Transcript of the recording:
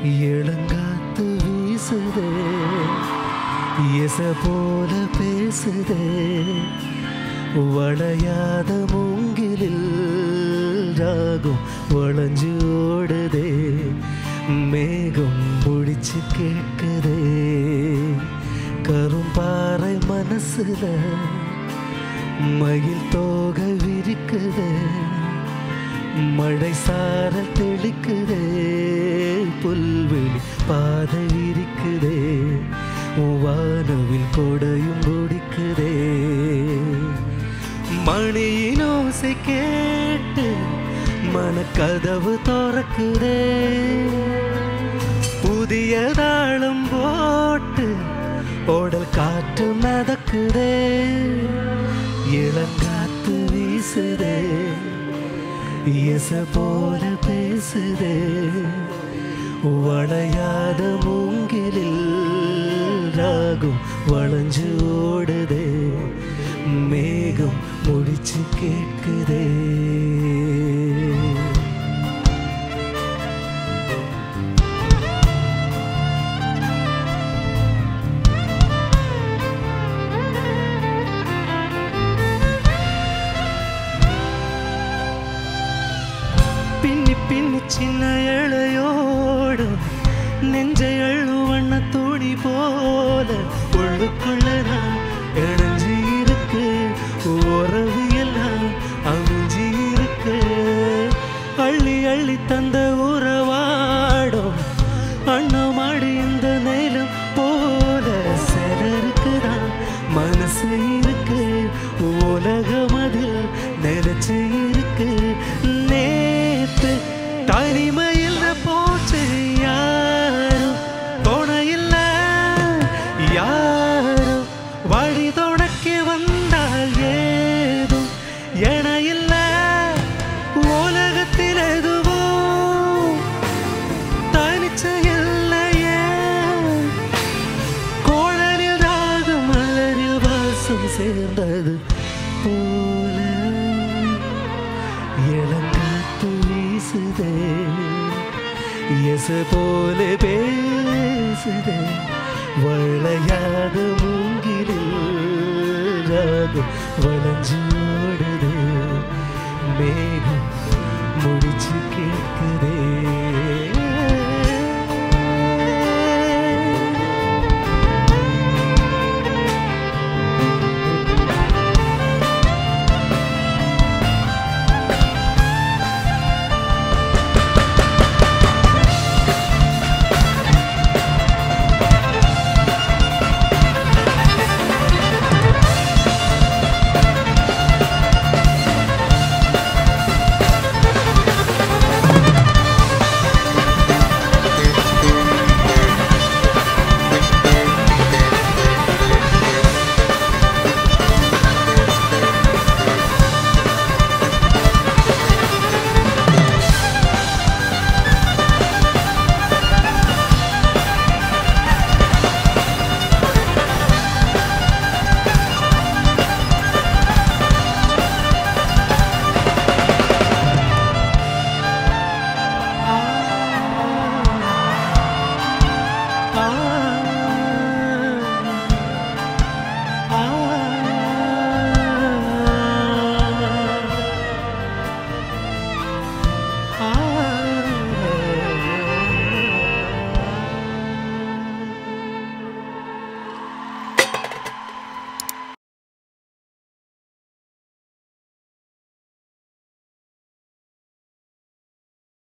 இளங்காத்து வீசுதே எச போல பேசுதே வளையாத மூங்கிலில் ராகம் வளைஞ்சு ஓடுதே மேகம் முடிச்சு கேட்குதே கரும்பாறை மனசுல மயில் தோகை விரிக்குதே மழை சாரல் தெளிக்குதே புல்வெளி பாதை விரிக்குதே வானவில் கொடையும் முடிக்குதே மணியின் ஓசை கேட்டு மனக்கதவு திறக்குதே புதிய தாளம் போட்டு ஓடல் காற்று மிதக்குதே இளங்காத்து வீசுதே இயேச போல பேசுதே வளையாத மூங்கிலில் ராகம் வளைஞ்சு ஓடுதே மேகம் முடிச்சு கேட்குதே பின்னி பின்னி சின்ன இழையோடு நெஞ்சை அழுவண்ண துணி போல உள்ளுக்குள்ள நான் இணைஞ்சு இருக்கு உறவு எல்லாம் அமைஞ்சு இருக்கு அள்ளி அள்ளி தந்த உறவாடும் அண்ணமாடி இந்த நேலம் போல சிலருக்குதான் மனசு இருக்கு உலகம் அதில் நினைச்சு இருக்கு நேத்து தனிமையில் போச்சு யாரும் துணையில்ல யாரும் வழி தொடக்க வந்தால் ஏதும் என இல்ல உலகத்தில் எதுவும் தனிச்ச இல்லையே கோழலில் ராக மலரில் வாசம் சேர்ந்தது போல இளங்காத்து வீசுதே எச போல பேசுதே வளையாத மூங்கிலில் ராகம் வளைஞ்சு ஓடுது மேகம் முடிச்சு கேட்குதே